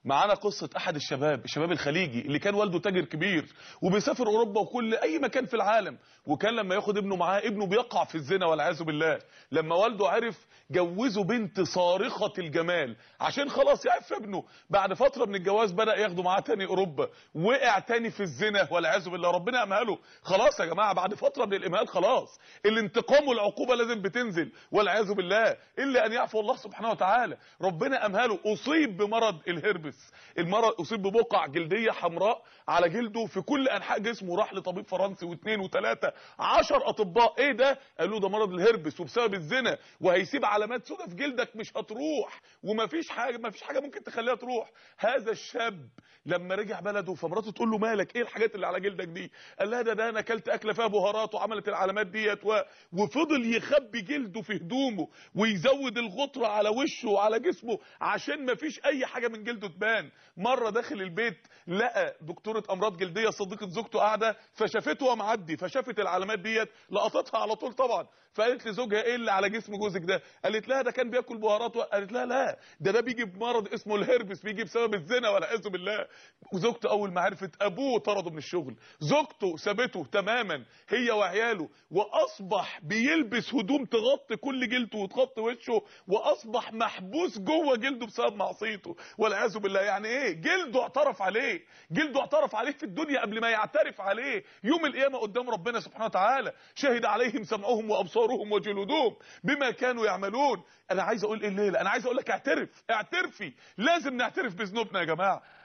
معانا قصة احد الشباب الشباب الخليجي اللي كان والده تاجر كبير وبيسافر اوروبا وكل اي مكان في العالم وكان لما ياخد ابنه معاه ابنه بيقع في الزنا والعياذ بالله لما والده عرف جوزه بنت صارخة الجمال عشان خلاص يعرف ابنه بعد فترة من الجواز بدأ ياخده معاه تاني اوروبا وقع تاني في الزنا والعياذ بالله ربنا امهله خلاص يا جماعة بعد فترة من الامهال خلاص الانتقام والعقوبة لازم بتنزل والعياذ بالله الا ان يعفو الله سبحانه وتعالى ربنا امهله اصيب بمرض الهربس المرض اصيب ببقع جلديه حمراء على جلده في كل انحاء جسمه راح لطبيب فرنسي واثنين وثلاثه عشر اطباء ايه ده قالوا ده مرض الهربس وبسبب الزنا وهيسيب علامات سودة في جلدك مش هتروح ومفيش حاجه مفيش حاجه ممكن تخليها تروح هذا الشاب لما رجع بلده فمراته تقول له مالك ايه الحاجات اللي على جلدك دي قال لها ده ده انا اكلت اكله فيها بهارات وعملت العلامات ديت و... وفضل يخبي جلده في هدومه ويزود الغطره على وشه وعلى جسمه عشان مفيش اي حاجه من جلده تبان مره داخل البيت لقى دكتوره امراض جلديه صديقه زوجته قاعده فشافته وهو معدي فشافت العلامات ديت لقطتها على طول طبعا فقالت لزوجها ايه اللي على جسم جوزك ده قالت لها ده كان بياكل بهارات قالت لها لا ده ده بيجي بمرض اسمه الهربس بيجي بسبب الزنا والعياذ بالله وزوجته اول ما عرفت ابوه طرده من الشغل زوجته سابته تماما هي وعياله واصبح بيلبس هدوم تغطي كل جلده وتغطي وشه واصبح محبوس جوه جلده بسبب معصيته والعياذ بالله يعني ايه جلده اعترف عليه جلده اعترف عليه في الدنيا قبل ما يعترف عليه يوم القيامه قدام ربنا سبحانه وتعالى شهد عليهم سمعهم وابصارهم وجلودهم بما كانوا يعملون انا عايز اقول ايه الليله انا عايز اقول لك اعترف اعترفي لازم نعترف بذنوبنا يا جماعه